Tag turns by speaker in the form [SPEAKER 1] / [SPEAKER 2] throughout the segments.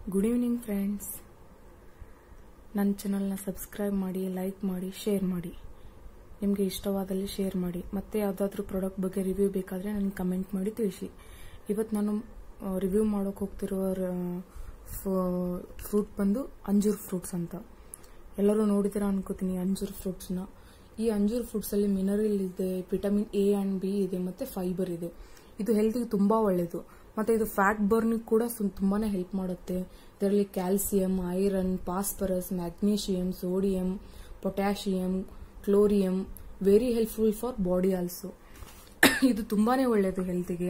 [SPEAKER 1] good evening friends ನನ್ನ ಚಾನಲ್ನ subscribe ಮಾಡಿ ಲೈಕ್ ಮಾಡಿ ಶೇರ್ ಮಾಡಿ ನಿಮಗೆ ಇಷ್ಟವಾದಲ್ಲಿ ಶೇರ್ ಮಾಡಿ ಮತ್ತೆ ಯಾವುದಾದ್ರೂ ಪ್ರಾಡಕ್ಟ್ ಬಗ್ಗೆ ರಿವ್ಯೂ ಬೇಕಾದರೆ ನನಗೆ ಕಮೆಂಟ್ ಮಾಡಿ ತಿಳಿಸಿ ಇವತ್ತು ನಾನು ರಿವ್ಯೂ ಮಾಡೋಕೆ ಹೋಗ್ತಿರುವ ಫ್ರೂಟ್ ಬಂದು ಅಂಜೂರ್ ಫ್ರೂಟ್ಸ್ ಅಂತ ಎಲ್ಲರೂ ನೋಡಿದ್ದೀರಾ ಅನ್ಕೋತೀನಿ ಅಂಜೂರ್ ಫ್ರೂಟ್ಸ್ನ ಈ ಅಂಜೂರ್ ಫ್ರೂಟ್ಸಲ್ಲಿ ಮಿನರಲ್ ಇದೆ ವಿಟಮಿನ್ ಎ ಆ್ಯಂಡ್ ಬಿ ಇದೆ ಮತ್ತು ಫೈಬರ್ ಇದೆ ಇದು ಹೆಲ್ತಿಗೆ ತುಂಬ ಒಳ್ಳೆಯದು ಮತ್ತು ಇದು ಫ್ಯಾಟ್ ಬರ್ನಿಗೆ ಕೂಡ ತುಂಬಾ ಹೆಲ್ಪ್ ಮಾಡುತ್ತೆ ಇದರಲ್ಲಿ calcium iron phosphorus magnesium sodium potassium chlorine very helpful for body also ಇದು ತುಂಬಾ ಒಳ್ಳೆಯದು ಹೆಲ್ತಿಗೆ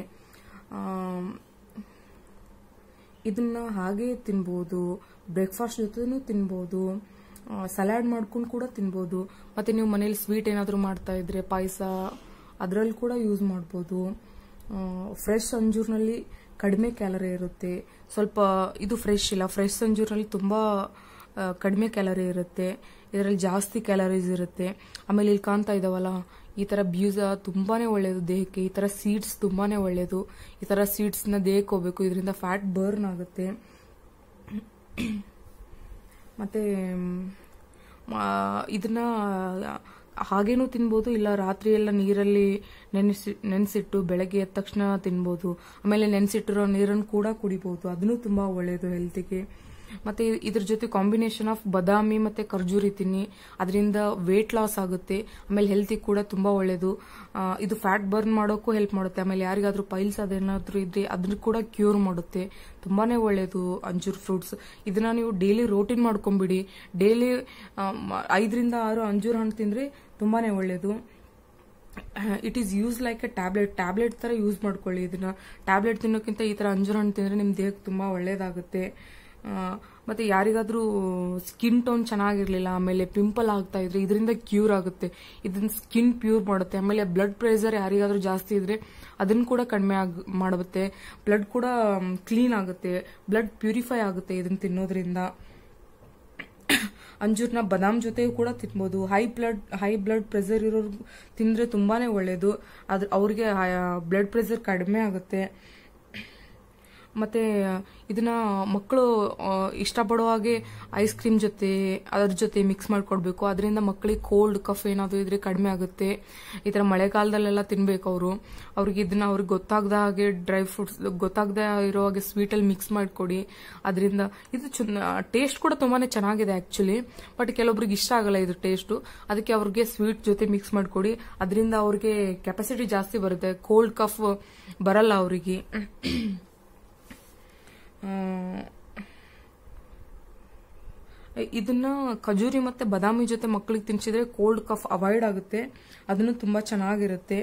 [SPEAKER 1] ಇದನ್ನ ಹಾಗೆ ತಿನ್ಬೋದು ಬ್ರೇಕ್ಫಾಸ್ಟ್ ಜೊತೆನೂ ತಿನ್ಬೋದು ಸಲಾಡ್ ಮಾಡ್ಕೊಂಡು ಕೂಡ ತಿನ್ಬೋದು ಮತ್ತೆ ನೀವು ಮನೇಲಿ ಸ್ವೀಟ್ ಏನಾದರೂ ಮಾಡ್ತಾ ಇದ್ರೆ ಪಾಯಸ ಅದರಲ್ಲಿ ಕೂಡ ಯೂಸ್ ಮಾಡ್ಬೋದು ಫ್ರೆಶ್ ಅಂಜೂರ್ನಲ್ಲಿ ಕಡಿಮೆ ಕ್ಯಾಲರಿ ಇರುತ್ತೆ ಸ್ವಲ್ಪ ಇದು ಫ್ರೆಶ್ ಇಲ್ಲ ಫ್ರೆಶ್ ಅಂಜೂರ್ನಲ್ಲಿ ತುಂಬ ಕಡಿಮೆ ಕ್ಯಾಲರಿ ಇರುತ್ತೆ ಇದರಲ್ಲಿ ಜಾಸ್ತಿ ಕ್ಯಾಲರೀಸ್ ಇರುತ್ತೆ ಆಮೇಲೆ ಇಲ್ಲಿ ಕಾಣ್ತಾ ಇದಾವಲ್ಲ ಈ ಥರ ಬೀಜ ತುಂಬಾ ಒಳ್ಳೆಯದು ದೇಹಕ್ಕೆ ಈ ಥರ ಸೀಡ್ಸ್ ತುಂಬಾ ಒಳ್ಳೆಯದು ಈ ಥರ ಸೀಡ್ಸ್ನ ದೇಹಕ್ಕೆ ಹೋಗ್ಬೇಕು ಇದರಿಂದ ಫ್ಯಾಟ್ ಬರ್ನ್ ಆಗುತ್ತೆ ಮತ್ತೆ ಇದನ್ನ ಹಾಗೇನೂ ತಿನ್ಬೋದು ಇಲ್ಲ ರಾತ್ರಿ ಎಲ್ಲ ನೀರಲ್ಲಿ ನೆನೆಸಿ ನೆನೆಸಿಟ್ಟು ಬೆಳಗ್ಗೆ ಎದ್ದ ತಕ್ಷಣ ತಿನ್ಬೋದು ಆಮೇಲೆ ನೆನೆಸಿಟ್ಟಿರೋ ನೀರನ್ನು ಕೂಡ ಕುಡಿಬೋದು ಅದನ್ನು ತುಂಬಾ ಒಳ್ಳೆಯದು ಹೆಲ್ತಿಗೆ ಮತ್ತೆ ಇದ್ರ ಜೊತೆ ಕಾಂಬಿನೇಷನ್ ಆಫ್ ಬದಾಮಿ ಮತ್ತೆ ಖರ್ಜೂರಿ ತಿನ್ನಿ ಅದರಿಂದ ವೇಟ್ ಲಾಸ್ ಆಗುತ್ತೆ ಆಮೇಲೆ ಹೆಲ್ತಿಗೆ ಕೂಡ ತುಂಬಾ ಒಳ್ಳೆಯದು ಇದು ಫ್ಯಾಟ್ ಬರ್ನ್ ಮಾಡೋಕ್ಕೂ ಹೆಲ್ಪ್ ಮಾಡುತ್ತೆ ಆಮೇಲೆ ಯಾರಿಗಾದ್ರೂ ಪೈಲ್ಸ್ ಅದೇನಾದ್ರೂ ಇದ್ರೆ ಅದನ್ನ ಕೂಡ ಕ್ಯೂರ್ ಮಾಡುತ್ತೆ ತುಂಬಾನೇ ಒಳ್ಳೆಯದು ಅಂಜೂರ್ ಫ್ರೂಟ್ಸ್ ಇದನ್ನ ನೀವು ಡೈಲಿ ರೋಟೀನ್ ಮಾಡ್ಕೊಂಬಿಡಿ ಡೈಲಿ ಐದರಿಂದ ಆರು ಅಂಜೂರ್ ಹಣ್ಣು ತಿಂದ್ರೆ ತುಂಬಾನೇ ಒಳ್ಳೆಯದು it is use like a tablet tablet ತರ ಯೂಸ್ ಮಾಡ್ಕೊಳ್ಳಿ ಇದನ್ನ ಟ್ಯಾಬ್ಲೆಟ್ ತಿನ್ನೋಕ್ಕಿಂತ ಈ ತರ ಅಂಜೂರ್ ಹಣ್ಣು ತಿಂದ್ರೆ ನಿಮ್ ದೇಹಕ್ಕೆ ತುಂಬಾ ಒಳ್ಳೇದಾಗುತ್ತೆ ಮತ್ತೆ ಯಾರಿಗಾದ್ರೂ ಸ್ಕಿನ್ ಟೋನ್ ಚೆನ್ನಾಗಿರ್ಲಿಲ್ಲ ಆಮೇಲೆ ಪಿಂಪಲ್ ಆಗ್ತಾ ಇದ್ರೆ ಇದರಿಂದ ಕ್ಯೂರ್ ಆಗುತ್ತೆ ಇದನ್ನ ಸ್ಕಿನ್ ಪ್ಯೂರ್ ಮಾಡುತ್ತೆ ಆಮೇಲೆ ಬ್ಲಡ್ ಪ್ರೆಷರ್ ಯಾರಿಗಾದ್ರೂ ಜಾಸ್ತಿ ಇದ್ರೆ ಅದನ್ನ ಕೂಡ ಕಡಿಮೆ ಆಗ ಮಾಡುತ್ತೆ ಬ್ಲಡ್ ಕೂಡ ಕ್ಲೀನ್ ಆಗುತ್ತೆ ಬ್ಲಡ್ ಪ್ಯೂರಿಫೈ ಆಗುತ್ತೆ ಇದನ್ನ ತಿನ್ನೋದ್ರಿಂದ ಅಂಜೂರ್ನ ಬದಾಮ್ ಜೊತೆಗೂ ಕೂಡ ತಿನ್ಬೋದು high blood high blood pressure ಇರೋರು ತಿಂದ್ರೆ ತುಂಬಾನೇ ಒಳ್ಳೇದು ಅದ್ರ ಅವ್ರಿಗೆ ಬ್ಲಡ್ ಪ್ರೆಷರ್ ಕಡಿಮೆ ಆಗುತ್ತೆ ಮತ್ತೆ ಇದನ್ನ ಮಕ್ಕಳು ಇಷ್ಟಪಡೋ ಹಾಗೆ ಐಸ್ ಕ್ರೀಮ್ ಜೊತೆ ಅದ್ರ ಜೊತೆ ಮಿಕ್ಸ್ ಮಾಡ್ಕೊಡ್ಬೇಕು ಅದರಿಂದ ಮಕ್ಕಳಿಗೆ ಕೋಲ್ಡ್ ಕಫ್ ಏನಾದ್ರು ಇದ್ರೆ ಕಡಿಮೆ ಆಗುತ್ತೆ ಈ ತರ ಮಳೆಗಾಲದಲ್ಲೆಲ್ಲ ತಿನ್ಬೇಕು ಅವರು ಅವ್ರಿಗೆ ಇದನ್ನ ಅವ್ರಿಗೆ ಗೊತ್ತಾಗದ ಹಾಗೆ ಡ್ರೈ ಫ್ರೂಟ್ಸ್ ಗೊತ್ತಾಗದ ಇರೋ ಹಾಗೆ ಸ್ವೀಟಲ್ಲಿ ಮಿಕ್ಸ್ ಮಾಡಿಕೊಡಿ ಅದರಿಂದ ಇದು ಟೇಸ್ಟ್ ಕೂಡ ತುಂಬಾನೇ ಚೆನ್ನಾಗಿದೆ ಆಕ್ಚುಲಿ ಬಟ್ ಕೆಲವೊಬ್ರಿಗೆ ಇಷ್ಟ ಆಗಲ್ಲ ಇದು ಟೇಸ್ಟು ಅದಕ್ಕೆ ಅವ್ರಿಗೆ ಸ್ವೀಟ್ ಜೊತೆ ಮಿಕ್ಸ್ ಮಾಡಿಕೊಡಿ ಅದರಿಂದ ಅವ್ರಿಗೆ ಕೆಪಾಸಿಟಿ ಜಾಸ್ತಿ ಬರುತ್ತೆ ಕೋಲ್ಡ್ ಕಫ್ ಬರಲ್ಲ ಅವರಿಗೆ ಇದನ್ನ ಖಜೂರಿ ಮತ್ತೆ ಬಾದಾಮಿ ಜೊತೆ ಮಕ್ಕಳಿಗೆ ತಿನ್ಸಿದ್ರೆ ಕೋಲ್ಡ್ ಕಫ್ ಅವಾಯ್ಡ್ ಆಗುತ್ತೆ ಅದನ್ನು ತುಂಬಾ ಚೆನ್ನಾಗಿರುತ್ತೆ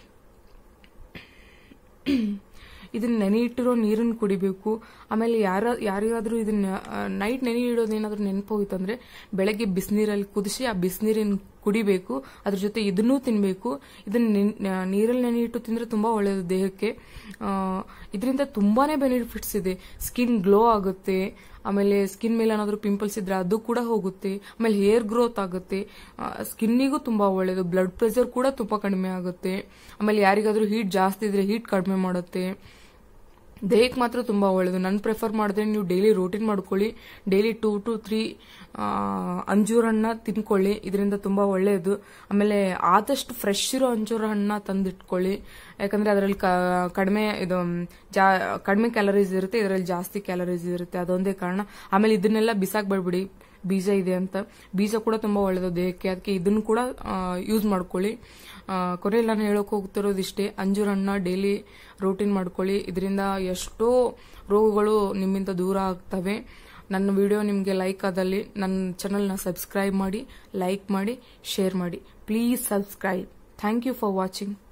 [SPEAKER 1] ಇದನ್ನ ನೆನೆ ಇಟ್ಟಿರೋ ನೀರನ್ನು ಕುಡಿಬೇಕು ಆಮೇಲೆ ಯಾರ ಯಾರಿಗಾದ್ರೂ ಇದನ್ನ ನೈಟ್ ನೆನೆ ಇಡೋದು ಏನಾದ್ರೂ ನೆನಪು ಹೋಯ್ತಂದ್ರೆ ಬೆಳಗ್ಗೆ ಬಿಸಿನೀರಲ್ಲಿ ಕುದಿಸಿ ಆ ಬಿಸಿನೀರಿನ ಕುಡಿಬೇಕು ಅದ್ರ ಜೊತೆ ಇದನ್ನೂ ತಿನ್ಬೇಕು ಇದನ್ನ ನೀರಲ್ಲಿ ನೆನೆ ಇಟ್ಟು ತಿಂದ್ರೆ ತುಂಬಾ ಒಳ್ಳೆಯದು ದೇಹಕ್ಕೆ ಇದರಿಂದ ತುಂಬಾನೇ ಬೆನಿಫಿಟ್ಸ್ ಇದೆ ಸ್ಕಿನ್ ಗ್ಲೋ ಆಗುತ್ತೆ ಆಮೇಲೆ ಸ್ಕಿನ್ ಮೇಲೆ ಏನಾದರೂ ಪಿಂಪಲ್ಸ್ ಇದ್ರೆ ಅದು ಕೂಡ ಹೋಗುತ್ತೆ ಆಮೇಲೆ ಹೇರ್ ಗ್ರೋತ್ ಆಗುತ್ತೆ ಸ್ಕಿನ್ನಿಗೂ ತುಂಬಾ ಒಳ್ಳೆಯದು ಬ್ಲಡ್ ಪ್ರೆಷರ್ ಕೂಡ ತುಂಬಾ ಕಡಿಮೆ ಆಗುತ್ತೆ ಆಮೇಲೆ ಯಾರಿಗಾದ್ರೂ ಹೀಟ್ ಜಾಸ್ತಿ ಇದ್ರೆ ಹೀಟ್ ಕಡಿಮೆ ಮಾಡುತ್ತೆ ದೇಹಕ್ಕೆ ಮಾತ್ರ ತುಂಬಾ ಒಳ್ಳೆಯದು ನಾನು ಪ್ರಿಫರ್ ಮಾಡಿದ್ರೆ ನೀವು ಡೈಲಿ ರೋಟೀನ್ ಮಾಡ್ಕೊಳ್ಳಿ ಡೈಲಿ ಟೂ ಟು ತ್ರೀ ಅಂಜೂರ ಹಣ್ಣ ತಿನ್ಕೊಳ್ಳಿ ಇದರಿಂದ ತುಂಬಾ ಒಳ್ಳೆಯದು ಆಮೇಲೆ ಆದಷ್ಟು ಫ್ರೆಶ್ ಇರೋ ಅಂಜೂರ ಹಣ್ಣ ತಂದಿಟ್ಕೊಳ್ಳಿ ಯಾಕಂದ್ರೆ ಅದರಲ್ಲಿ ಕಡಿಮೆ ಇದು ಜಾ ಕಡಿಮೆ ಕ್ಯಾಲರೀಸ್ ಇರುತ್ತೆ ಇದರಲ್ಲಿ ಜಾಸ್ತಿ ಕ್ಯಾಲರೀಸ್ ಇರುತ್ತೆ ಅದೊಂದೇ ಕಾರಣ ಆಮೇಲೆ ಇದನ್ನೆಲ್ಲ ಬಿಸಾಕ್ ಬಿಡ್ಬಿಡಿ ಬೀಜ ಇದೆ ಅಂತ ಬೀಜ ಕೂಡ ತುಂಬಾ ಒಳ್ಳೆಯದು ದೇಹಕ್ಕೆ ಅದಕ್ಕೆ ಇದನ್ನು ಕೂಡ ಯೂಸ್ ಮಾಡ್ಕೊಳ್ಳಿ ಕೊನೆಯಲ್ಲಿ ನಾನು ಹೇಳೋಕೆ ಹೋಗ್ತಿರೋದು ಇಷ್ಟೇ ಅಂಜೂರ ಹಣ್ಣ ಡೈಲಿ ರೋಟೀನ್ ಮಾಡ್ಕೊಳ್ಳಿ ಇದರಿಂದ ಎಷ್ಟೋ ರೋಗಗಳು ನಿಮ್ಮಿಂದ ದೂರ ಆಗ್ತವೆ ನನ್ನ ವಿಡಿಯೋ ನಿಮಗೆ ಲೈಕ್ ಆದಲ್ಲಿ ನನ್ನ ಚಾನಲ್ನ ಸಬ್ಸ್ಕ್ರೈಬ್ ಮಾಡಿ ಲೈಕ್ ಮಾಡಿ ಶೇರ್ ಮಾಡಿ please subscribe thank you for watching